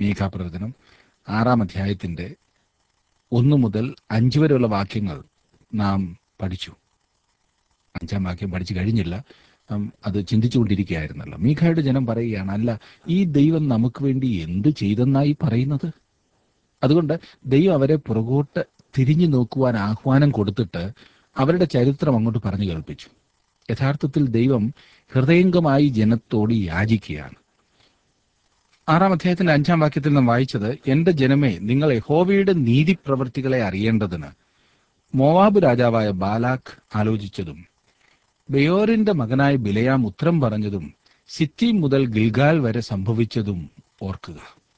മീഖാ പ്രവചനം ആറാം അധ്യായത്തിന്റെ ഒന്ന് മുതൽ അഞ്ച് വരെയുള്ള വാക്യങ്ങൾ നാം പഠിച്ചു അഞ്ചാം വാക്യം പഠിച്ചു കഴിഞ്ഞില്ല നാം അത് ചിന്തിച്ചുകൊണ്ടിരിക്കുകയായിരുന്നല്ലോ മീഖായുടെ ജനം പറയുകയാണ് അല്ല ഈ ദൈവം നമുക്ക് വേണ്ടി എന്ത് ചെയ്തെന്നായി പറയുന്നത് അതുകൊണ്ട് ദൈവം അവരെ പുറകോട്ട് തിരിഞ്ഞു നോക്കുവാൻ ആഹ്വാനം കൊടുത്തിട്ട് അവരുടെ ചരിത്രം അങ്ങോട്ട് പറഞ്ഞു കേൾപ്പിച്ചു യഥാർത്ഥത്തിൽ ദൈവം ഹൃദയംഗമായി ജനത്തോട് യാചിക്കുകയാണ് ആറാം അധ്യായത്തിന്റെ അഞ്ചാം വാക്യത്തിൽ നാം വായിച്ചത് എന്റെ ജനമേ നിങ്ങൾ യഹോവയുടെ നീതി പ്രവൃത്തികളെ അറിയേണ്ടതിന് മോവാബ് രാജാവായ ബാലാഖ് ആലോചിച്ചതും ബയോറിന്റെ മകനായ ബിലയാം ഉത്തരം പറഞ്ഞതും സിത്തീം മുതൽ ഗിൽഗാൽ വരെ സംഭവിച്ചതും ഓർക്കുക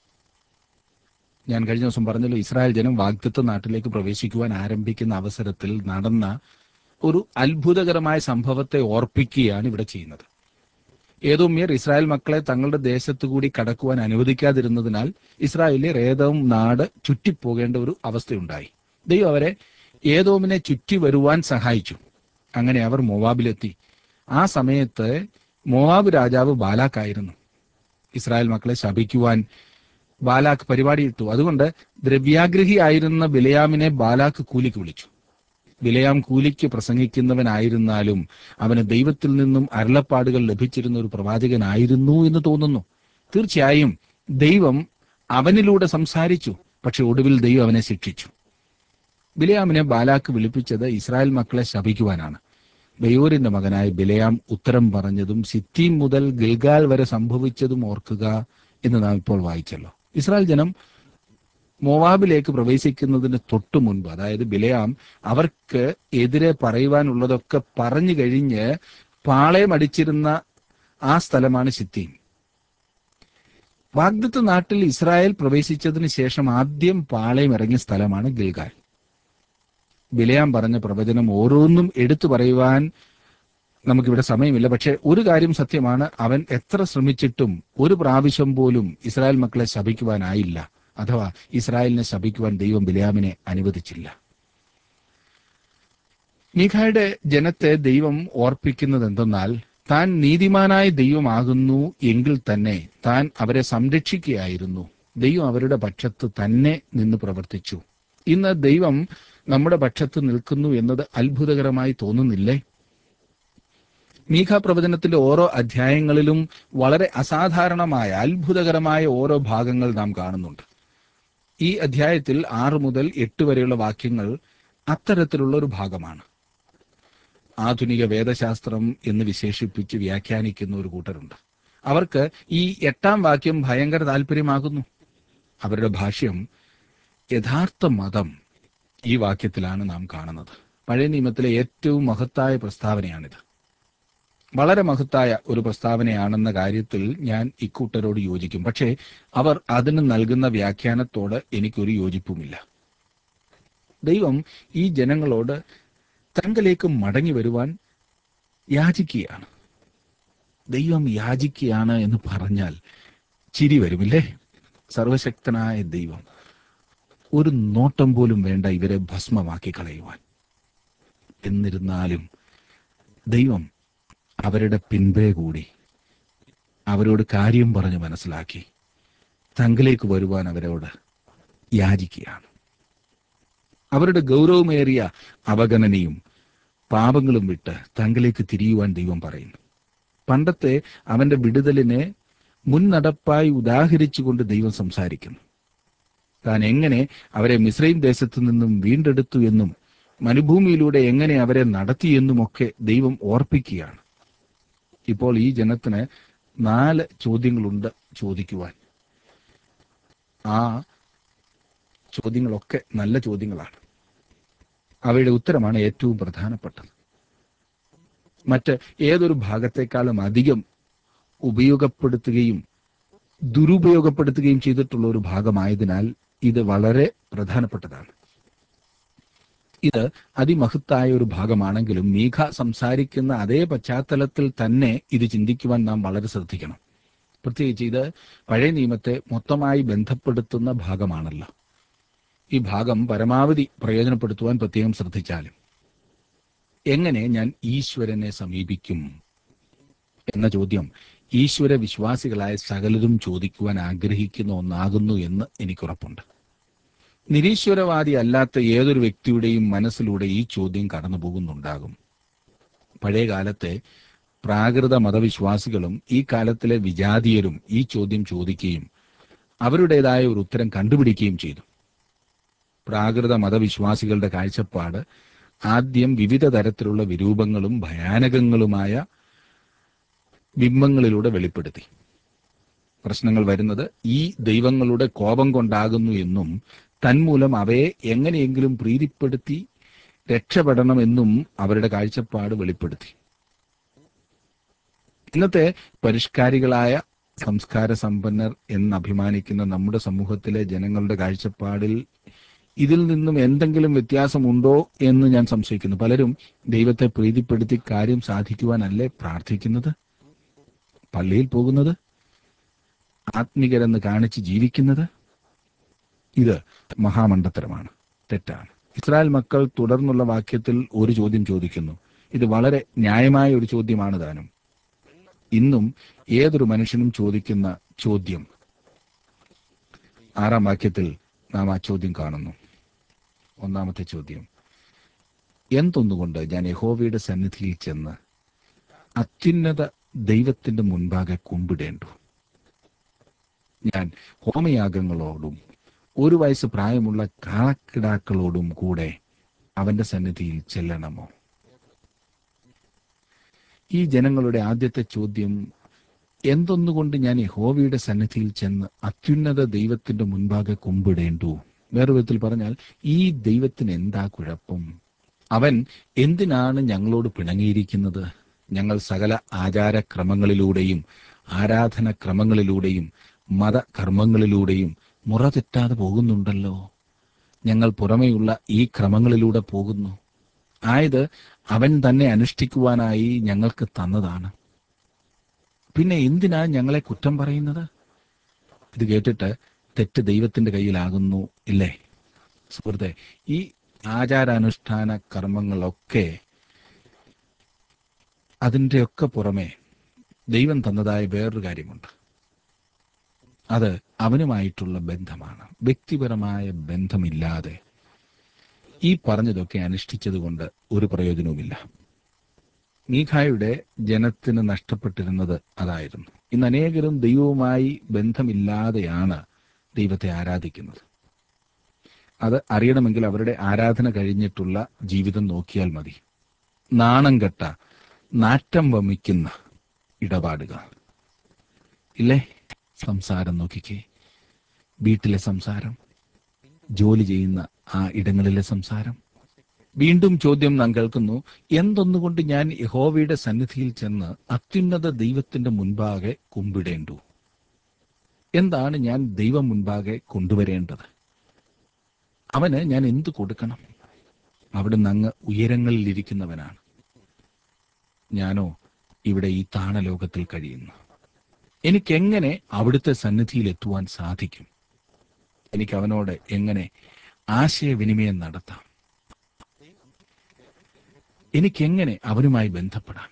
ഞാൻ കഴിഞ്ഞ ദിവസം പറഞ്ഞല്ലോ ഇസ്രായേൽ ജനം വാഗ്ദത്ത നാട്ടിലേക്ക് പ്രവേശിക്കുവാൻ ആരംഭിക്കുന്ന അവസരത്തിൽ നടന്ന ഒരു അത്ഭുതകരമായ സംഭവത്തെ ഓർപ്പിക്കുകയാണ് ഇവിടെ ചെയ്യുന്നത് ഏതോമ്യർ ഇസ്രായേൽ മക്കളെ തങ്ങളുടെ ദേശത്തു കൂടി കടക്കുവാൻ അനുവദിക്കാതിരുന്നതിനാൽ ഇസ്രായേലിലെ റേതവും നാട് ചുറ്റിപ്പോകേണ്ട ഒരു അവസ്ഥയുണ്ടായി ദൈവം അവരെ ഏതോമിനെ ചുറ്റി വരുവാൻ സഹായിച്ചു അങ്ങനെ അവർ മോവാബിലെത്തി ആ സമയത്ത് മോവാബ് രാജാവ് ബാലാക്കായിരുന്നു ഇസ്രായേൽ മക്കളെ ശപിക്കുവാൻ ബാലാക്ക് പരിപാടിയിട്ടു അതുകൊണ്ട് ദ്രവ്യാഗ്രഹിയായിരുന്ന ബിലയാമിനെ ബാലാക്ക് കൂലിക്ക് വിളിച്ചു ബിലയാം കൂലിക്ക് പ്രസംഗിക്കുന്നവനായിരുന്നാലും അവന് ദൈവത്തിൽ നിന്നും അരുളപ്പാടുകൾ ലഭിച്ചിരുന്ന ഒരു പ്രവാചകനായിരുന്നു എന്ന് തോന്നുന്നു തീർച്ചയായും ദൈവം അവനിലൂടെ സംസാരിച്ചു പക്ഷെ ഒടുവിൽ ദൈവം അവനെ ശിക്ഷിച്ചു ബിലയാമിനെ ബാലാക്ക് വിളിപ്പിച്ചത് ഇസ്രായേൽ മക്കളെ ശപിക്കുവാനാണ് ബയോരിന്റെ മകനായ ബിലയാം ഉത്തരം പറഞ്ഞതും സിറ്റീം മുതൽ ഗിൽഗാൽ വരെ സംഭവിച്ചതും ഓർക്കുക എന്ന് നാം ഇപ്പോൾ വായിച്ചല്ലോ ഇസ്രായേൽ ജനം മോവാബിലേക്ക് പ്രവേശിക്കുന്നതിന് തൊട്ടു മുൻപ് അതായത് ബിലയാം അവർക്ക് എതിരെ പറയുവാനുള്ളതൊക്കെ പറഞ്ഞു കഴിഞ്ഞ് പാളയം അടിച്ചിരുന്ന ആ സ്ഥലമാണ് സിത്തീം വാഗ്ദത്ത് നാട്ടിൽ ഇസ്രായേൽ പ്രവേശിച്ചതിന് ശേഷം ആദ്യം പാളയം ഇറങ്ങിയ സ്ഥലമാണ് ഗിൽഗാൽ ബിലയാം പറഞ്ഞ പ്രവചനം ഓരോന്നും എടുത്തു പറയുവാൻ നമുക്കിവിടെ സമയമില്ല പക്ഷെ ഒരു കാര്യം സത്യമാണ് അവൻ എത്ര ശ്രമിച്ചിട്ടും ഒരു പ്രാവശ്യം പോലും ഇസ്രായേൽ മക്കളെ ശപിക്കുവാനായില്ല അഥവാ ഇസ്രായേലിനെ ശപിക്കുവാൻ ദൈവം ബിലയാമിനെ അനുവദിച്ചില്ല മീഖായുടെ ജനത്തെ ദൈവം ഓർപ്പിക്കുന്നത് എന്തെന്നാൽ താൻ നീതിമാനായ ദൈവമാകുന്നു എങ്കിൽ തന്നെ താൻ അവരെ സംരക്ഷിക്കുകയായിരുന്നു ദൈവം അവരുടെ പക്ഷത്ത് തന്നെ നിന്ന് പ്രവർത്തിച്ചു ഇന്ന് ദൈവം നമ്മുടെ പക്ഷത്ത് നിൽക്കുന്നു എന്നത് അത്ഭുതകരമായി തോന്നുന്നില്ലേ മീഖ പ്രവചനത്തിന്റെ ഓരോ അധ്യായങ്ങളിലും വളരെ അസാധാരണമായ അത്ഭുതകരമായ ഓരോ ഭാഗങ്ങൾ നാം കാണുന്നുണ്ട് ഈ അധ്യായത്തിൽ ആറ് മുതൽ എട്ട് വരെയുള്ള വാക്യങ്ങൾ അത്തരത്തിലുള്ള ഒരു ഭാഗമാണ് ആധുനിക വേദശാസ്ത്രം എന്ന് വിശേഷിപ്പിച്ച് വ്യാഖ്യാനിക്കുന്ന ഒരു കൂട്ടരുണ്ട് അവർക്ക് ഈ എട്ടാം വാക്യം ഭയങ്കര താല്പര്യമാകുന്നു അവരുടെ ഭാഷ്യം യഥാർത്ഥ മതം ഈ വാക്യത്തിലാണ് നാം കാണുന്നത് പഴയ നിയമത്തിലെ ഏറ്റവും മഹത്തായ പ്രസ്താവനയാണിത് വളരെ മഹത്തായ ഒരു പ്രസ്താവനയാണെന്ന കാര്യത്തിൽ ഞാൻ ഇക്കൂട്ടരോട് യോജിക്കും പക്ഷേ അവർ അതിന് നൽകുന്ന വ്യാഖ്യാനത്തോട് എനിക്കൊരു യോജിപ്പുമില്ല ദൈവം ഈ ജനങ്ങളോട് തങ്കലേക്ക് മടങ്ങി വരുവാൻ യാചിക്കുകയാണ് ദൈവം യാചിക്കുകയാണ് എന്ന് പറഞ്ഞാൽ ചിരി വരുമില്ലേ സർവശക്തനായ ദൈവം ഒരു നോട്ടം പോലും വേണ്ട ഇവരെ ഭസ്മമാക്കി കളയുവാൻ എന്നിരുന്നാലും ദൈവം അവരുടെ പിൻപേ കൂടി അവരോട് കാര്യം പറഞ്ഞ് മനസ്സിലാക്കി തങ്കിലേക്ക് വരുവാൻ അവരോട് യാചിക്കുകയാണ് അവരുടെ ഗൗരവമേറിയ അവഗണനയും പാപങ്ങളും വിട്ട് തങ്കിലേക്ക് തിരിയുവാൻ ദൈവം പറയുന്നു പണ്ടത്തെ അവന്റെ വിടുതലിനെ മുൻനടപ്പായി ഉദാഹരിച്ചുകൊണ്ട് ദൈവം സംസാരിക്കുന്നു താൻ എങ്ങനെ അവരെ മിശ്രൈം ദേശത്തു നിന്നും വീണ്ടെടുത്തു എന്നും മരുഭൂമിയിലൂടെ എങ്ങനെ അവരെ നടത്തിയെന്നുമൊക്കെ ദൈവം ഓർപ്പിക്കുകയാണ് ഇപ്പോൾ ഈ ജനത്തിന് നാല് ചോദ്യങ്ങളുണ്ട് ചോദിക്കുവാൻ ആ ചോദ്യങ്ങളൊക്കെ നല്ല ചോദ്യങ്ങളാണ് അവയുടെ ഉത്തരമാണ് ഏറ്റവും പ്രധാനപ്പെട്ടത് മറ്റ് ഏതൊരു ഭാഗത്തെക്കാളും അധികം ഉപയോഗപ്പെടുത്തുകയും ദുരുപയോഗപ്പെടുത്തുകയും ചെയ്തിട്ടുള്ള ഒരു ഭാഗമായതിനാൽ ഇത് വളരെ പ്രധാനപ്പെട്ടതാണ് ഇത് അതിമഹത്തായ ഒരു ഭാഗമാണെങ്കിലും മീഖ സംസാരിക്കുന്ന അതേ പശ്ചാത്തലത്തിൽ തന്നെ ഇത് ചിന്തിക്കുവാൻ നാം വളരെ ശ്രദ്ധിക്കണം പ്രത്യേകിച്ച് ഇത് പഴയ നിയമത്തെ മൊത്തമായി ബന്ധപ്പെടുത്തുന്ന ഭാഗമാണല്ലോ ഈ ഭാഗം പരമാവധി പ്രയോജനപ്പെടുത്തുവാൻ പ്രത്യേകം ശ്രദ്ധിച്ചാലും എങ്ങനെ ഞാൻ ഈശ്വരനെ സമീപിക്കും എന്ന ചോദ്യം ഈശ്വര വിശ്വാസികളായ സകലരും ചോദിക്കുവാൻ ആഗ്രഹിക്കുന്ന ഒന്നാകുന്നു എന്ന് എനിക്കുറപ്പുണ്ട് നിരീശ്വരവാദി അല്ലാത്ത ഏതൊരു വ്യക്തിയുടെയും മനസ്സിലൂടെ ഈ ചോദ്യം കടന്നു പോകുന്നുണ്ടാകും പഴയ കാലത്തെ പ്രാകൃത മതവിശ്വാസികളും ഈ കാലത്തിലെ വിജാതീയരും ഈ ചോദ്യം ചോദിക്കുകയും അവരുടേതായ ഒരു ഉത്തരം കണ്ടുപിടിക്കുകയും ചെയ്തു പ്രാകൃത മതവിശ്വാസികളുടെ കാഴ്ചപ്പാട് ആദ്യം വിവിധ തരത്തിലുള്ള വിരൂപങ്ങളും ഭയാനകങ്ങളുമായ ബിംബങ്ങളിലൂടെ വെളിപ്പെടുത്തി പ്രശ്നങ്ങൾ വരുന്നത് ഈ ദൈവങ്ങളുടെ കോപം കൊണ്ടാകുന്നു എന്നും തന്മൂലം അവയെ എങ്ങനെയെങ്കിലും പ്രീതിപ്പെടുത്തി രക്ഷപ്പെടണമെന്നും അവരുടെ കാഴ്ചപ്പാട് വെളിപ്പെടുത്തി ഇന്നത്തെ പരിഷ്കാരികളായ സംസ്കാര സമ്പന്നർ എന്ന് അഭിമാനിക്കുന്ന നമ്മുടെ സമൂഹത്തിലെ ജനങ്ങളുടെ കാഴ്ചപ്പാടിൽ ഇതിൽ നിന്നും എന്തെങ്കിലും വ്യത്യാസമുണ്ടോ എന്ന് ഞാൻ സംശയിക്കുന്നു പലരും ദൈവത്തെ പ്രീതിപ്പെടുത്തി കാര്യം സാധിക്കുവാനല്ലേ പ്രാർത്ഥിക്കുന്നത് പള്ളിയിൽ പോകുന്നത് ആത്മികരെന്ന് കാണിച്ച് ജീവിക്കുന്നത് ഇത് മഹാമണ്ഡത്തരമാണ് തെറ്റാണ് ഇസ്രായേൽ മക്കൾ തുടർന്നുള്ള വാക്യത്തിൽ ഒരു ചോദ്യം ചോദിക്കുന്നു ഇത് വളരെ ന്യായമായ ഒരു ചോദ്യമാണ് താനും ഇന്നും ഏതൊരു മനുഷ്യനും ചോദിക്കുന്ന ചോദ്യം ആറാം വാക്യത്തിൽ നാം ആ ചോദ്യം കാണുന്നു ഒന്നാമത്തെ ചോദ്യം എന്തൊന്നുകൊണ്ട് ഞാൻ യഹോവയുടെ സന്നിധിയിൽ ചെന്ന് അത്യുന്നത ദൈവത്തിന്റെ മുൻപാകെ കുമ്പിടേണ്ടു ഞാൻ ഹോമയാഗങ്ങളോടും ഒരു വയസ്സ് പ്രായമുള്ള കാളക്കിടാക്കളോടും കൂടെ അവന്റെ സന്നിധിയിൽ ചെല്ലണമോ ഈ ജനങ്ങളുടെ ആദ്യത്തെ ചോദ്യം എന്തൊന്നുകൊണ്ട് ഞാൻ യഹോവയുടെ സന്നിധിയിൽ ചെന്ന് അത്യുന്നത ദൈവത്തിന്റെ മുൻപാകെ കുമ്പിടേണ്ടു വേറെ വിധത്തിൽ പറഞ്ഞാൽ ഈ ദൈവത്തിന് എന്താ കുഴപ്പം അവൻ എന്തിനാണ് ഞങ്ങളോട് പിണങ്ങിയിരിക്കുന്നത് ഞങ്ങൾ സകല ആചാരക്രമങ്ങളിലൂടെയും ആരാധന ക്രമങ്ങളിലൂടെയും മതകർമ്മങ്ങളിലൂടെയും മുറ തെറ്റാതെ പോകുന്നുണ്ടല്ലോ ഞങ്ങൾ പുറമെയുള്ള ഈ ക്രമങ്ങളിലൂടെ പോകുന്നു ആയത് അവൻ തന്നെ അനുഷ്ഠിക്കുവാനായി ഞങ്ങൾക്ക് തന്നതാണ് പിന്നെ എന്തിനാ ഞങ്ങളെ കുറ്റം പറയുന്നത് ഇത് കേട്ടിട്ട് തെറ്റ് ദൈവത്തിന്റെ കയ്യിലാകുന്നു ഇല്ലേ സുഹൃത്തെ ഈ ആചാരാനുഷ്ഠാന കർമ്മങ്ങളൊക്കെ അതിൻ്റെയൊക്കെ പുറമെ ദൈവം തന്നതായ വേറൊരു കാര്യമുണ്ട് അത് അവനുമായിട്ടുള്ള ബന്ധമാണ് വ്യക്തിപരമായ ബന്ധമില്ലാതെ ഈ പറഞ്ഞതൊക്കെ അനുഷ്ഠിച്ചതുകൊണ്ട് ഒരു പ്രയോജനവുമില്ല മീഖായുടെ ജനത്തിന് നഷ്ടപ്പെട്ടിരുന്നത് അതായിരുന്നു ഇന്ന് അനേകരും ദൈവവുമായി ബന്ധമില്ലാതെയാണ് ദൈവത്തെ ആരാധിക്കുന്നത് അത് അറിയണമെങ്കിൽ അവരുടെ ആരാധന കഴിഞ്ഞിട്ടുള്ള ജീവിതം നോക്കിയാൽ മതി നാണം കെട്ട നാറ്റം വമിക്കുന്ന ഇടപാടുകൾ ഇല്ലേ സംസാരം നോക്കിക്കേ വീട്ടിലെ സംസാരം ജോലി ചെയ്യുന്ന ആ ഇടങ്ങളിലെ സംസാരം വീണ്ടും ചോദ്യം നാം കേൾക്കുന്നു എന്തൊന്നുകൊണ്ട് ഞാൻ യഹോവയുടെ സന്നിധിയിൽ ചെന്ന് അത്യുന്നത ദൈവത്തിന്റെ മുൻപാകെ കുമ്പിടേണ്ടു എന്താണ് ഞാൻ ദൈവം മുൻപാകെ കൊണ്ടുവരേണ്ടത് അവന് ഞാൻ എന്തു കൊടുക്കണം അവിടുന്ന് അങ്ങ് ഉയരങ്ങളിൽ ഇരിക്കുന്നവനാണ് ഞാനോ ഇവിടെ ഈ താണലോകത്തിൽ കഴിയുന്നു എനിക്കെങ്ങനെ അവിടുത്തെ സന്നിധിയിൽ എത്തുവാൻ സാധിക്കും എനിക്ക് അവനോട് എങ്ങനെ ആശയവിനിമയം നടത്താം എനിക്കെങ്ങനെ അവനുമായി ബന്ധപ്പെടാം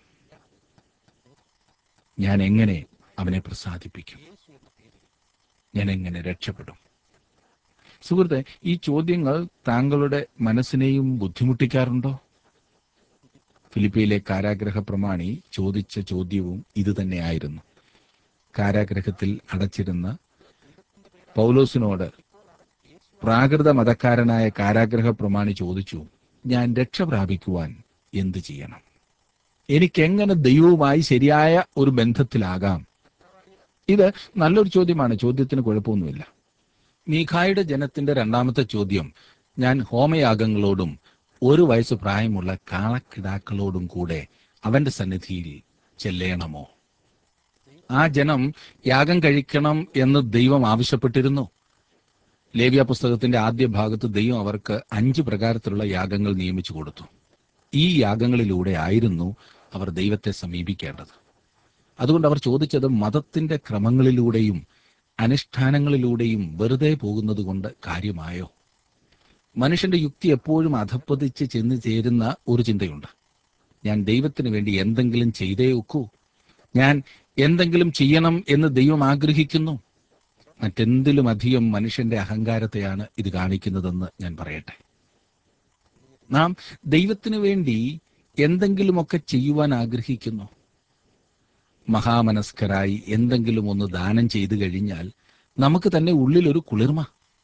ഞാൻ എങ്ങനെ അവനെ പ്രസാദിപ്പിക്കും ഞാൻ എങ്ങനെ രക്ഷപ്പെടും സുഹൃത്തെ ഈ ചോദ്യങ്ങൾ താങ്കളുടെ മനസ്സിനെയും ബുദ്ധിമുട്ടിക്കാറുണ്ടോ ഫിലിപ്പിയിലെ കാരാഗ്രഹ പ്രമാണി ചോദിച്ച ചോദ്യവും ഇത് തന്നെയായിരുന്നു കാരാഗ്രഹത്തിൽ അടച്ചിരുന്ന പൗലോസിനോട് പ്രാകൃത മതക്കാരനായ കാരാഗ്രഹ പ്രമാണി ചോദിച്ചു ഞാൻ രക്ഷ പ്രാപിക്കുവാൻ എന്തു ചെയ്യണം എനിക്കെങ്ങനെ ദൈവവുമായി ശരിയായ ഒരു ബന്ധത്തിലാകാം ഇത് നല്ലൊരു ചോദ്യമാണ് ചോദ്യത്തിന് കുഴപ്പമൊന്നുമില്ല മീഖായുടെ ജനത്തിന്റെ രണ്ടാമത്തെ ചോദ്യം ഞാൻ ഹോമയാഗങ്ങളോടും ഒരു വയസ്സ് പ്രായമുള്ള കാളക്കിടാക്കളോടും കൂടെ അവന്റെ സന്നിധിയിൽ ചെല്ലേണമോ ആ ജനം യാഗം കഴിക്കണം എന്ന് ദൈവം ആവശ്യപ്പെട്ടിരുന്നു ലേവ്യ പുസ്തകത്തിന്റെ ആദ്യ ഭാഗത്ത് ദൈവം അവർക്ക് അഞ്ച് പ്രകാരത്തിലുള്ള യാഗങ്ങൾ നിയമിച്ചു കൊടുത്തു ഈ യാഗങ്ങളിലൂടെ ആയിരുന്നു അവർ ദൈവത്തെ സമീപിക്കേണ്ടത് അതുകൊണ്ട് അവർ ചോദിച്ചത് മതത്തിന്റെ ക്രമങ്ങളിലൂടെയും അനുഷ്ഠാനങ്ങളിലൂടെയും വെറുതെ പോകുന്നത് കൊണ്ട് കാര്യമായോ മനുഷ്യന്റെ യുക്തി എപ്പോഴും അധപ്പതിച്ച് ചെന്ന് ചേരുന്ന ഒരു ചിന്തയുണ്ട് ഞാൻ ദൈവത്തിന് വേണ്ടി എന്തെങ്കിലും ചെയ്തേ ഒക്കൂ ഞാൻ എന്തെങ്കിലും ചെയ്യണം എന്ന് ദൈവം ആഗ്രഹിക്കുന്നു മറ്റെന്തിലും അധികം മനുഷ്യന്റെ അഹങ്കാരത്തെയാണ് ഇത് കാണിക്കുന്നതെന്ന് ഞാൻ പറയട്ടെ നാം ദൈവത്തിനു വേണ്ടി എന്തെങ്കിലുമൊക്കെ ചെയ്യുവാൻ ആഗ്രഹിക്കുന്നു മഹാമനസ്കരായി എന്തെങ്കിലും ഒന്ന് ദാനം ചെയ്തു കഴിഞ്ഞാൽ നമുക്ക് തന്നെ ഉള്ളിലൊരു കുളിർമ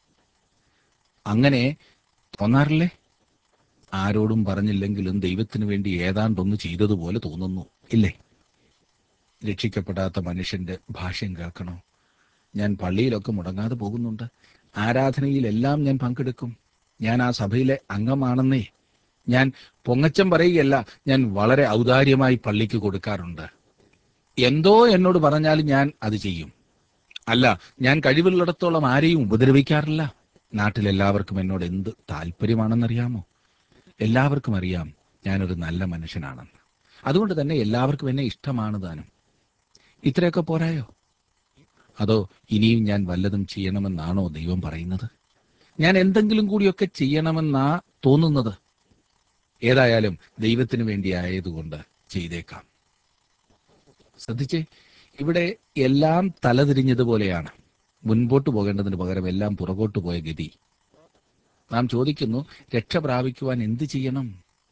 അങ്ങനെ തോന്നാറില്ലേ ആരോടും പറഞ്ഞില്ലെങ്കിലും ദൈവത്തിനു വേണ്ടി ഏതാണ്ടൊന്ന് ചെയ്തതുപോലെ തോന്നുന്നു ഇല്ലേ രക്ഷിക്കപ്പെടാത്ത മനുഷ്യന്റെ ഭാഷ്യം കേൾക്കണോ ഞാൻ പള്ളിയിലൊക്കെ മുടങ്ങാതെ പോകുന്നുണ്ട് ആരാധനയിലെല്ലാം ഞാൻ പങ്കെടുക്കും ഞാൻ ആ സഭയിലെ അംഗമാണെന്നേ ഞാൻ പൊങ്ങച്ചം പറയുകയല്ല ഞാൻ വളരെ ഔദാര്യമായി പള്ളിക്ക് കൊടുക്കാറുണ്ട് എന്തോ എന്നോട് പറഞ്ഞാലും ഞാൻ അത് ചെയ്യും അല്ല ഞാൻ കഴിവുള്ളിടത്തോളം ആരെയും ഉപദ്രവിക്കാറില്ല നാട്ടിലെല്ലാവർക്കും എന്നോട് എന്ത് താല്പര്യമാണെന്നറിയാമോ എല്ലാവർക്കും അറിയാം ഞാനൊരു നല്ല മനുഷ്യനാണെന്ന് അതുകൊണ്ട് തന്നെ എല്ലാവർക്കും എന്നെ ഇഷ്ടമാണ് താനും ഇത്രയൊക്കെ പോരായോ അതോ ഇനിയും ഞാൻ വല്ലതും ചെയ്യണമെന്നാണോ ദൈവം പറയുന്നത് ഞാൻ എന്തെങ്കിലും കൂടിയൊക്കെ ചെയ്യണമെന്നാ തോന്നുന്നത് ഏതായാലും ദൈവത്തിന് വേണ്ടി ആയതുകൊണ്ട് ചെയ്തേക്കാം ശ്രദ്ധിച്ചേ ഇവിടെ എല്ലാം തലതിരിഞ്ഞതുപോലെയാണ് മുൻപോട്ട് പോകേണ്ടതിന് പകരം എല്ലാം പുറകോട്ട് പോയ ഗതി നാം ചോദിക്കുന്നു രക്ഷ പ്രാപിക്കുവാൻ എന്ത് ചെയ്യണം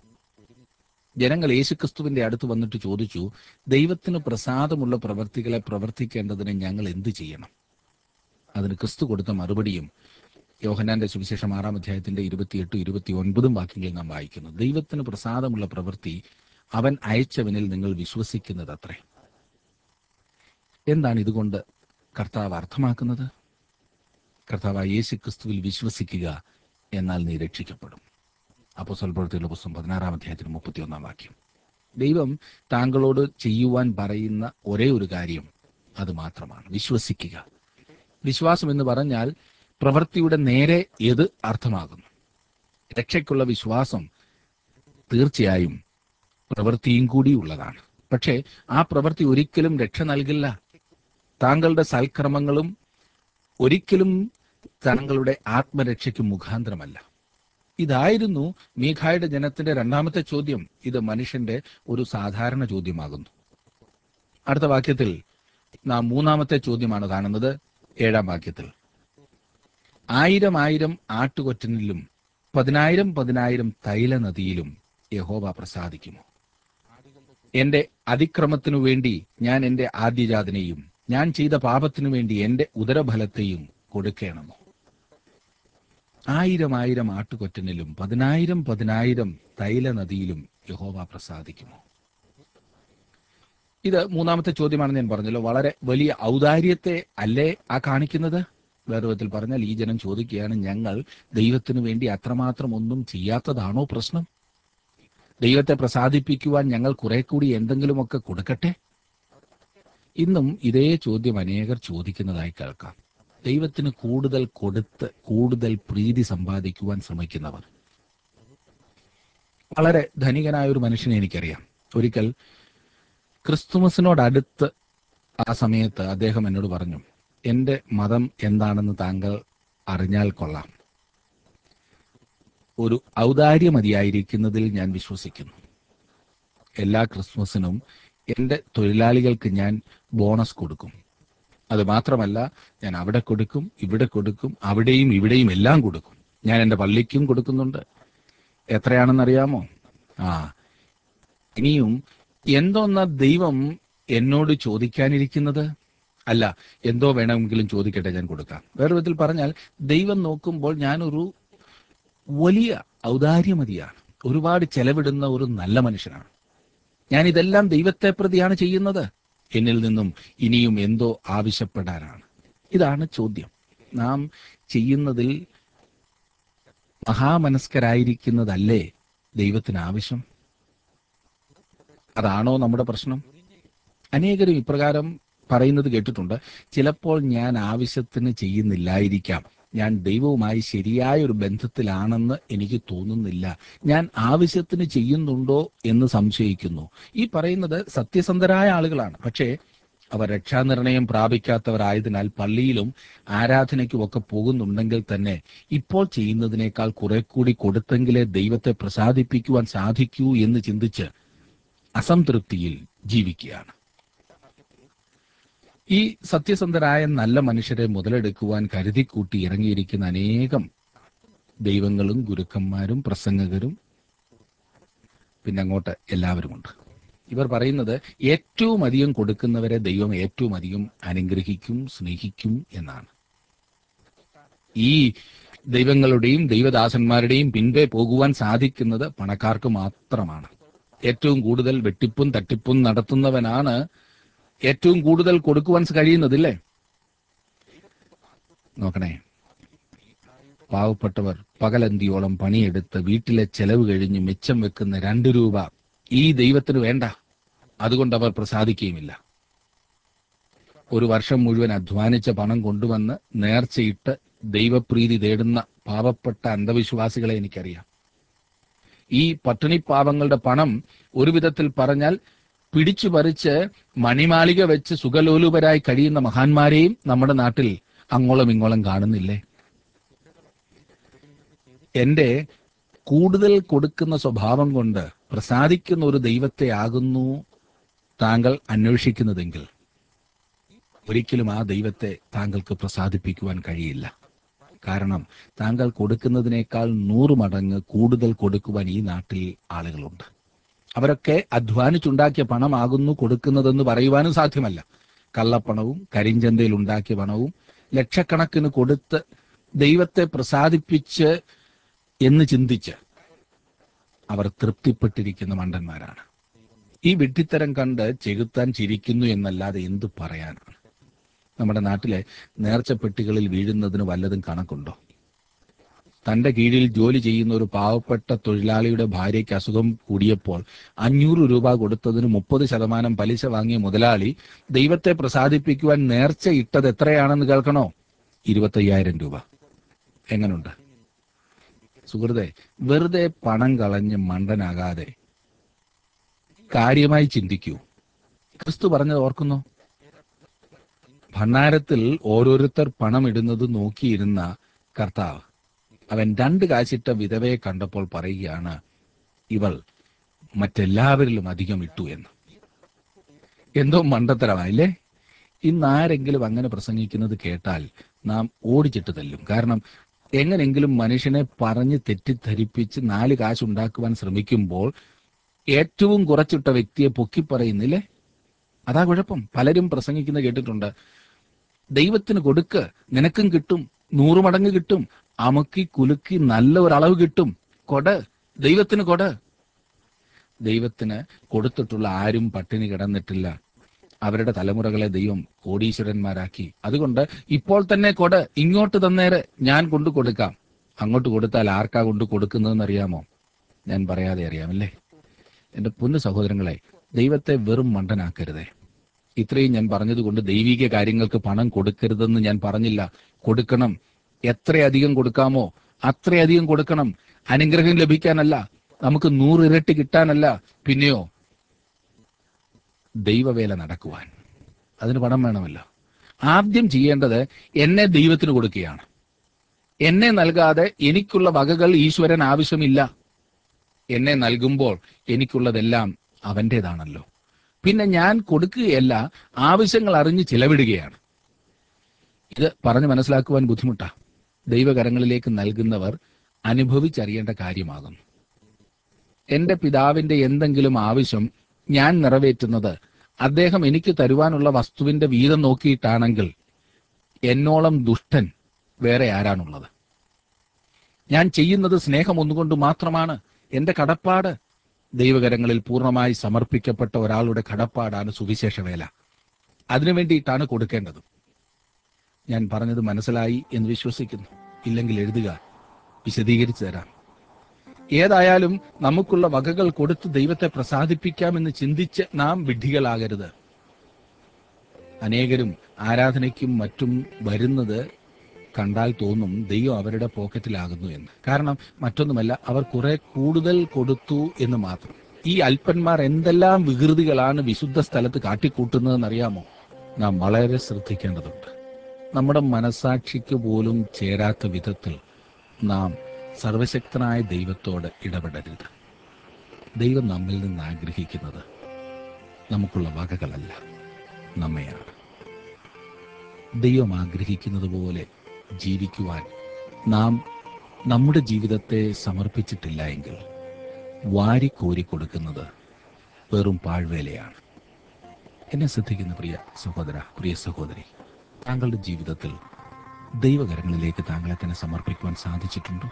ജനങ്ങൾ യേശുക്രിസ്തുവിന്റെ അടുത്ത് വന്നിട്ട് ചോദിച്ചു ദൈവത്തിന് പ്രസാദമുള്ള പ്രവർത്തികളെ പ്രവർത്തിക്കേണ്ടതിന് ഞങ്ങൾ എന്ത് ചെയ്യണം അതിന് ക്രിസ്തു കൊടുത്ത മറുപടിയും യോഹനാന്റെ സുവിശേഷം ആറാം അധ്യായത്തിന്റെ ഇരുപത്തിയെട്ടും ഇരുപത്തി ഒൻപതും വാക്യങ്ങളിൽ നാം വായിക്കുന്നു ദൈവത്തിന് പ്രസാദമുള്ള പ്രവൃത്തി അവൻ അയച്ചവനിൽ നിങ്ങൾ വിശ്വസിക്കുന്നത് അത്രേ എന്താണ് ഇതുകൊണ്ട് കർത്താവ് അർത്ഥമാക്കുന്നത് കർത്താവ് യേശു ക്രിസ്തുവിൽ വിശ്വസിക്കുക എന്നാൽ നീ രക്ഷിക്കപ്പെടും അപ്പോൾ സ്വൽപ്പത്തിലുള്ള പുസ്തകം പതിനാറാം അധ്യായത്തിന് മുപ്പത്തിയൊന്നാം വാക്യം ദൈവം താങ്കളോട് ചെയ്യുവാൻ പറയുന്ന ഒരേ ഒരു കാര്യം അത് മാത്രമാണ് വിശ്വസിക്കുക വിശ്വാസം എന്ന് പറഞ്ഞാൽ പ്രവൃത്തിയുടെ നേരെ എത് അർത്ഥമാകുന്നു രക്ഷയ്ക്കുള്ള വിശ്വാസം തീർച്ചയായും പ്രവൃത്തിയും കൂടി ഉള്ളതാണ് പക്ഷേ ആ പ്രവൃത്തി ഒരിക്കലും രക്ഷ നൽകില്ല താങ്കളുടെ സൽക്രമങ്ങളും ഒരിക്കലും താങ്കളുടെ ആത്മരക്ഷയ്ക്ക് മുഖാന്തരമല്ല ഇതായിരുന്നു മീഖായുടെ ജനത്തിന്റെ രണ്ടാമത്തെ ചോദ്യം ഇത് മനുഷ്യന്റെ ഒരു സാധാരണ ചോദ്യമാകുന്നു അടുത്ത വാക്യത്തിൽ നാം മൂന്നാമത്തെ ചോദ്യമാണ് കാണുന്നത് ഏഴാം വാക്യത്തിൽ ആയിരം ആയിരം ആട്ടുകൊറ്റനിലും പതിനായിരം പതിനായിരം തൈല നദിയിലും യഹോവ പ്രസാദിക്കുമോ എന്റെ അതിക്രമത്തിനു വേണ്ടി ഞാൻ എന്റെ ആദ്യജാതനെയും ഞാൻ ചെയ്ത പാപത്തിനു വേണ്ടി എന്റെ ഉദരഫലത്തെയും കൊടുക്കണമോ ആയിരം ആയിരം ആട്ടുകൊറ്റനിലും പതിനായിരം പതിനായിരം തൈല നദിയിലും യഹോവ പ്രസാദിക്കുമോ ഇത് മൂന്നാമത്തെ ചോദ്യമാണെന്ന് ഞാൻ പറഞ്ഞല്ലോ വളരെ വലിയ ഔദാര്യത്തെ അല്ലേ ആ കാണിക്കുന്നത് വേറെ വിധത്തിൽ പറഞ്ഞാൽ ഈ ജനം ചോദിക്കുകയാണ് ഞങ്ങൾ ദൈവത്തിനു വേണ്ടി അത്രമാത്രം ഒന്നും ചെയ്യാത്തതാണോ പ്രശ്നം ദൈവത്തെ പ്രസാദിപ്പിക്കുവാൻ ഞങ്ങൾ കുറെ കൂടി എന്തെങ്കിലുമൊക്കെ കൊടുക്കട്ടെ ഇന്നും ഇതേ ചോദ്യം അനേകർ ചോദിക്കുന്നതായി കേൾക്കാം ദൈവത്തിന് കൂടുതൽ കൊടുത്ത് കൂടുതൽ പ്രീതി സമ്പാദിക്കുവാൻ ശ്രമിക്കുന്നവർ വളരെ ധനികനായ ഒരു മനുഷ്യനെ എനിക്കറിയാം ഒരിക്കൽ ക്രിസ്തുമസിനോടടുത്ത് ആ സമയത്ത് അദ്ദേഹം എന്നോട് പറഞ്ഞു എന്റെ മതം എന്താണെന്ന് താങ്കൾ അറിഞ്ഞാൽ കൊള്ളാം ഒരു ഔദാര്യമതിയായിരിക്കുന്നതിൽ ഞാൻ വിശ്വസിക്കുന്നു എല്ലാ ക്രിസ്മസിനും എൻ്റെ തൊഴിലാളികൾക്ക് ഞാൻ ബോണസ് കൊടുക്കും അത് മാത്രമല്ല ഞാൻ അവിടെ കൊടുക്കും ഇവിടെ കൊടുക്കും അവിടെയും ഇവിടെയും എല്ലാം കൊടുക്കും ഞാൻ എൻ്റെ പള്ളിക്കും കൊടുക്കുന്നുണ്ട് എത്രയാണെന്നറിയാമോ ആ ഇനിയും എന്തോന്ന ദൈവം എന്നോട് ചോദിക്കാനിരിക്കുന്നത് അല്ല എന്തോ വേണമെങ്കിലും ചോദിക്കട്ടെ ഞാൻ കൊടുക്കാം വേറെ വിധത്തിൽ പറഞ്ഞാൽ ദൈവം നോക്കുമ്പോൾ ഞാനൊരു വലിയ ഔദാര്യമതിയാണ് ഒരുപാട് ചെലവിടുന്ന ഒരു നല്ല മനുഷ്യനാണ് ഞാൻ ഇതെല്ലാം ദൈവത്തെ പ്രതിയാണ് ചെയ്യുന്നത് എന്നിൽ നിന്നും ഇനിയും എന്തോ ആവശ്യപ്പെടാനാണ് ഇതാണ് ചോദ്യം നാം ചെയ്യുന്നതിൽ മഹാമനസ്കരായിരിക്കുന്നതല്ലേ ദൈവത്തിന് ആവശ്യം അതാണോ നമ്മുടെ പ്രശ്നം അനേകരും ഇപ്രകാരം പറയുന്നത് കേട്ടിട്ടുണ്ട് ചിലപ്പോൾ ഞാൻ ആവശ്യത്തിന് ചെയ്യുന്നില്ലായിരിക്കാം ഞാൻ ദൈവവുമായി ശരിയായ ഒരു ബന്ധത്തിലാണെന്ന് എനിക്ക് തോന്നുന്നില്ല ഞാൻ ആവശ്യത്തിന് ചെയ്യുന്നുണ്ടോ എന്ന് സംശയിക്കുന്നു ഈ പറയുന്നത് സത്യസന്ധരായ ആളുകളാണ് പക്ഷേ അവർ രക്ഷാനിർണയം പ്രാപിക്കാത്തവരായതിനാൽ പള്ളിയിലും ആരാധനയ്ക്കും ഒക്കെ പോകുന്നുണ്ടെങ്കിൽ തന്നെ ഇപ്പോൾ ചെയ്യുന്നതിനേക്കാൾ കുറെ കൂടി കൊടുത്തെങ്കിലേ ദൈവത്തെ പ്രസാദിപ്പിക്കുവാൻ സാധിക്കൂ എന്ന് ചിന്തിച്ച് അസംതൃപ്തിയിൽ ജീവിക്കുകയാണ് ഈ സത്യസന്ധരായ നല്ല മനുഷ്യരെ മുതലെടുക്കുവാൻ കരുതിക്കൂട്ടി ഇറങ്ങിയിരിക്കുന്ന അനേകം ദൈവങ്ങളും ഗുരുക്കന്മാരും പ്രസംഗകരും പിന്നെ അങ്ങോട്ട് എല്ലാവരുമുണ്ട് ഇവർ പറയുന്നത് ഏറ്റവും അധികം കൊടുക്കുന്നവരെ ദൈവം ഏറ്റവും അധികം അനുഗ്രഹിക്കും സ്നേഹിക്കും എന്നാണ് ഈ ദൈവങ്ങളുടെയും ദൈവദാസന്മാരുടെയും പിൻപേ പോകുവാൻ സാധിക്കുന്നത് പണക്കാർക്ക് മാത്രമാണ് ഏറ്റവും കൂടുതൽ വെട്ടിപ്പും തട്ടിപ്പും നടത്തുന്നവനാണ് ഏറ്റവും കൂടുതൽ കൊടുക്കുവാൻ കഴിയുന്നതില്ലേ നോക്കണേ പാവപ്പെട്ടവർ പകലന്തിയോളം പണിയെടുത്ത് വീട്ടിലെ ചെലവ് കഴിഞ്ഞ് മിച്ചം വെക്കുന്ന രണ്ട് രൂപ ഈ ദൈവത്തിന് വേണ്ട അതുകൊണ്ട് അവർ പ്രസാദിക്കുകയുമില്ല ഒരു വർഷം മുഴുവൻ അധ്വാനിച്ച പണം കൊണ്ടുവന്ന് നേർച്ചയിട്ട് ദൈവപ്രീതി തേടുന്ന പാവപ്പെട്ട അന്ധവിശ്വാസികളെ എനിക്കറിയാം ഈ പട്ടിണി പാവങ്ങളുടെ പണം ഒരു വിധത്തിൽ പറഞ്ഞാൽ പിടിച്ചു പറിച്ച് മണിമാളിക വെച്ച് സുഖലോലുപരായി കഴിയുന്ന മഹാന്മാരെയും നമ്മുടെ നാട്ടിൽ അങ്ങോളം ഇങ്ങോളം കാണുന്നില്ലേ എന്റെ കൂടുതൽ കൊടുക്കുന്ന സ്വഭാവം കൊണ്ട് പ്രസാദിക്കുന്ന ഒരു ദൈവത്തെ ആകുന്നു താങ്കൾ അന്വേഷിക്കുന്നതെങ്കിൽ ഒരിക്കലും ആ ദൈവത്തെ താങ്കൾക്ക് പ്രസാദിപ്പിക്കുവാൻ കഴിയില്ല കാരണം താങ്കൾ കൊടുക്കുന്നതിനേക്കാൾ നൂറ് മടങ്ങ് കൂടുതൽ കൊടുക്കുവാൻ ഈ നാട്ടിൽ ആളുകളുണ്ട് അവരൊക്കെ അധ്വാനിച്ചുണ്ടാക്കിയ പണമാകുന്നു കൊടുക്കുന്നതെന്ന് പറയുവാനും സാധ്യമല്ല കള്ളപ്പണവും കരിഞ്ചന്തയിൽ ഉണ്ടാക്കിയ പണവും ലക്ഷക്കണക്കിന് കൊടുത്ത് ദൈവത്തെ പ്രസാദിപ്പിച്ച് എന്ന് ചിന്തിച്ച് അവർ തൃപ്തിപ്പെട്ടിരിക്കുന്ന മണ്ടന്മാരാണ് ഈ വിഡ്ഢിത്തരം കണ്ട് ചെകുത്താൻ ചിരിക്കുന്നു എന്നല്ലാതെ എന്തു പറയാനാണ് നമ്മുടെ നാട്ടിലെ നേർച്ചപ്പെട്ടികളിൽ വീഴുന്നതിന് വല്ലതും കണക്കുണ്ടോ തന്റെ കീഴിൽ ജോലി ചെയ്യുന്ന ഒരു പാവപ്പെട്ട തൊഴിലാളിയുടെ ഭാര്യയ്ക്ക് അസുഖം കൂടിയപ്പോൾ അഞ്ഞൂറ് രൂപ കൊടുത്തതിന് മുപ്പത് ശതമാനം പലിശ വാങ്ങിയ മുതലാളി ദൈവത്തെ പ്രസാദിപ്പിക്കുവാൻ നേർച്ച ഇട്ടത് എത്രയാണെന്ന് കേൾക്കണോ ഇരുപത്തയ്യായിരം രൂപ എങ്ങനുണ്ട് സുഹൃത്തെ വെറുതെ പണം കളഞ്ഞ് മണ്ടനാകാതെ കാര്യമായി ചിന്തിക്കൂ ക്രിസ്തു പറഞ്ഞത് ഓർക്കുന്നു ഭണ്ഡാരത്തിൽ ഓരോരുത്തർ പണം ഇടുന്നത് നോക്കിയിരുന്ന കർത്താവ് അവൻ രണ്ട് കാശിട്ട വിധവയെ കണ്ടപ്പോൾ പറയുകയാണ് ഇവൾ മറ്റെല്ലാവരിലും അധികം ഇട്ടു എന്ന് എന്തോ മണ്ടത്തരമായില്ലേ ഇന്ന് ആരെങ്കിലും അങ്ങനെ പ്രസംഗിക്കുന്നത് കേട്ടാൽ നാം ഓടിച്ചിട്ട് തല്ലും കാരണം എങ്ങനെങ്കിലും മനുഷ്യനെ പറഞ്ഞ് തെറ്റിദ്ധരിപ്പിച്ച് നാല് കാശ് ഉണ്ടാക്കുവാൻ ശ്രമിക്കുമ്പോൾ ഏറ്റവും കുറച്ചിട്ട വ്യക്തിയെ പൊക്കി പറയുന്നില്ലേ അതാ കുഴപ്പം പലരും പ്രസംഗിക്കുന്നത് കേട്ടിട്ടുണ്ട് ദൈവത്തിന് കൊടുക്ക് നിനക്കും കിട്ടും നൂറ് മടങ്ങ് കിട്ടും അമുക്കി കുലുക്കി നല്ല ഒരളവ് കിട്ടും കൊട് ദൈവത്തിന് കൊട് ദൈവത്തിന് കൊടുത്തിട്ടുള്ള ആരും പട്ടിണി കിടന്നിട്ടില്ല അവരുടെ തലമുറകളെ ദൈവം കോടീശ്വരന്മാരാക്കി അതുകൊണ്ട് ഇപ്പോൾ തന്നെ കൊട് ഇങ്ങോട്ട് തന്നേരെ ഞാൻ കൊണ്ടു കൊടുക്കാം അങ്ങോട്ട് കൊടുത്താൽ ആർക്കാ കൊണ്ട് കൊടുക്കുന്നതെന്ന് അറിയാമോ ഞാൻ പറയാതെ അറിയാമല്ലേ എന്റെ പൊന്നു സഹോദരങ്ങളെ ദൈവത്തെ വെറും മണ്ടനാക്കരുതേ ഇത്രയും ഞാൻ പറഞ്ഞതുകൊണ്ട് ദൈവിക കാര്യങ്ങൾക്ക് പണം കൊടുക്കരുതെന്ന് ഞാൻ പറഞ്ഞില്ല കൊടുക്കണം എത്രയധികം കൊടുക്കാമോ അത്രയധികം കൊടുക്കണം അനുഗ്രഹം ലഭിക്കാനല്ല നമുക്ക് നൂറിരട്ടി കിട്ടാനല്ല പിന്നെയോ ദൈവവേല നടക്കുവാൻ അതിന് പണം വേണമല്ലോ ആദ്യം ചെയ്യേണ്ടത് എന്നെ ദൈവത്തിന് കൊടുക്കുകയാണ് എന്നെ നൽകാതെ എനിക്കുള്ള വകകൾ ഈശ്വരൻ ആവശ്യമില്ല എന്നെ നൽകുമ്പോൾ എനിക്കുള്ളതെല്ലാം അവൻ്റെതാണല്ലോ പിന്നെ ഞാൻ കൊടുക്കുകയല്ല ആവശ്യങ്ങൾ അറിഞ്ഞ് ചിലവിടുകയാണ് ഇത് പറഞ്ഞു മനസ്സിലാക്കുവാൻ ബുദ്ധിമുട്ടാ ദൈവകരങ്ങളിലേക്ക് നൽകുന്നവർ അനുഭവിച്ചറിയേണ്ട കാര്യമാകുന്നു എന്റെ പിതാവിന്റെ എന്തെങ്കിലും ആവശ്യം ഞാൻ നിറവേറ്റുന്നത് അദ്ദേഹം എനിക്ക് തരുവാനുള്ള വസ്തുവിന്റെ വീതം നോക്കിയിട്ടാണെങ്കിൽ എന്നോളം ദുഷ്ടൻ വേറെ ആരാണുള്ളത് ഞാൻ ചെയ്യുന്നത് സ്നേഹം ഒന്നുകൊണ്ട് മാത്രമാണ് എന്റെ കടപ്പാട് ദൈവകരങ്ങളിൽ പൂർണ്ണമായി സമർപ്പിക്കപ്പെട്ട ഒരാളുടെ കടപ്പാടാണ് സുവിശേഷ വേല അതിനു വേണ്ടിയിട്ടാണ് കൊടുക്കേണ്ടത് ഞാൻ പറഞ്ഞത് മനസ്സിലായി എന്ന് വിശ്വസിക്കുന്നു ഇല്ലെങ്കിൽ എഴുതുക വിശദീകരിച്ചു തരാം ഏതായാലും നമുക്കുള്ള വകകൾ കൊടുത്ത് ദൈവത്തെ പ്രസാദിപ്പിക്കാമെന്ന് ചിന്തിച്ച് നാം വിഡ്ഢികളാകരുത് അനേകരും ആരാധനയ്ക്കും മറ്റും വരുന്നത് കണ്ടാൽ തോന്നും ദൈവം അവരുടെ പോക്കറ്റിലാകുന്നു എന്ന് കാരണം മറ്റൊന്നുമല്ല അവർ കുറെ കൂടുതൽ കൊടുത്തു എന്ന് മാത്രം ഈ അല്പന്മാർ എന്തെല്ലാം വികൃതികളാണ് വിശുദ്ധ സ്ഥലത്ത് കാട്ടിക്കൂട്ടുന്നതെന്ന് അറിയാമോ നാം വളരെ ശ്രദ്ധിക്കേണ്ടതുണ്ട് നമ്മുടെ മനസാക്ഷിക്ക് പോലും ചേരാത്ത വിധത്തിൽ നാം സർവശക്തനായ ദൈവത്തോട് ഇടപെടരുത് ദൈവം നമ്മിൽ നിന്ന് ആഗ്രഹിക്കുന്നത് നമുക്കുള്ള വകകളല്ല നമ്മയാണ് ദൈവം ആഗ്രഹിക്കുന്നത് പോലെ ജീവിക്കുവാൻ നാം നമ്മുടെ ജീവിതത്തെ സമർപ്പിച്ചിട്ടില്ല എങ്കിൽ വാരിക്കോരി കൊടുക്കുന്നത് വെറും പാഴ്വേലയാണ് എന്നെ ശ്രദ്ധിക്കുന്ന പ്രിയ സഹോദര പ്രിയ സഹോദരി താങ്കളുടെ ജീവിതത്തിൽ ദൈവകരങ്ങളിലേക്ക് താങ്കളെ തന്നെ സമർപ്പിക്കുവാൻ സാധിച്ചിട്ടുണ്ടോ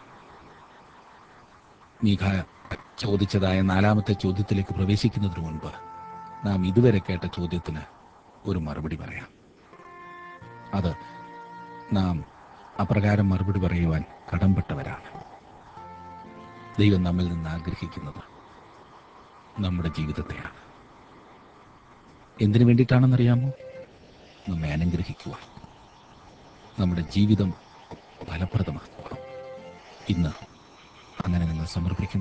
മീഖ ചോദിച്ചതായ നാലാമത്തെ ചോദ്യത്തിലേക്ക് പ്രവേശിക്കുന്നതിന് മുൻപ് നാം ഇതുവരെ കേട്ട ചോദ്യത്തിന് ഒരു മറുപടി പറയാം അത് നാം അപ്രകാരം മറുപടി പറയുവാൻ കടംപെട്ടവരാണ് ദൈവം നമ്മിൽ നിന്ന് ആഗ്രഹിക്കുന്നത് നമ്മുടെ ജീവിതത്തെയാണ് എന്തിനു വേണ്ടിയിട്ടാണെന്നറിയാമോ നമ്മെ അനുഗ്രഹിക്കുവാൻ നമ്മുടെ ജീവിതം ഫലപ്രദമാക്കുവാൻ ഇന്ന് അങ്ങനെ നിങ്ങൾ സമർപ്പിക്കുന്നു